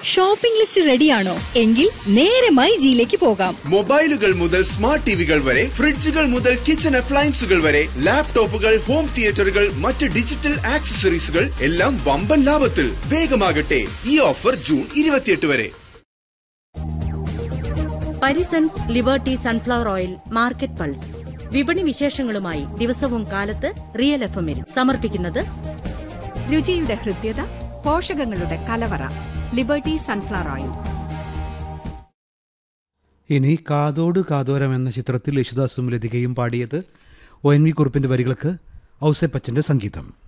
shopping list റെഡിയാണോ എങ്കിൽ നേരെ മൈ ജിയിലേക്ക് പോകാം മൊബൈലുകൾ മുതൽ സ്മാർട്ട് ടിവികൾ വരെ ഫ്രിഡ്ജുകൾ മുതൽ കിച്ചൺ അപ്ലയൻസുകൾ വരെ ലാപ്ടോപ്പുകൾ ഹോം തിയേറ്ററുകൾ മറ്റ് ഡിജിറ്റൽ ആക്സസറീസുകൾ എല്ലാം വമ്പൻ ലാഭത്തിൽ വേഗമാകട്ടെ ഈ ഓഫർ ജൂൺ ഇരുപത്തിയെട്ട് വരെ Parisons Liberty sunflower oil market pulse വിപണി വിശേഷങ്ങളുമായി ദിവസവും കാലത്ത് റിയൽ എഫ് എമ്മിൽ സമർപ്പിക്കുന്നത് രുചിയുടെ ഹൃദ്യത പോഷകങ്ങളുടെ കലവറ ലിബർട്ടി സൺഫ്ലവർ ഓയിൽ ഇനി കാതോട് കാതോരം എന്ന ചിത്രത്തിൽ യേശുദാസും ലതികയും പാടിയത് ഒ എൻ വി കുറുപ്പിന്റെ വരികൾക്ക് ഔസേപ്പച്ചന്റെ സംഗീതം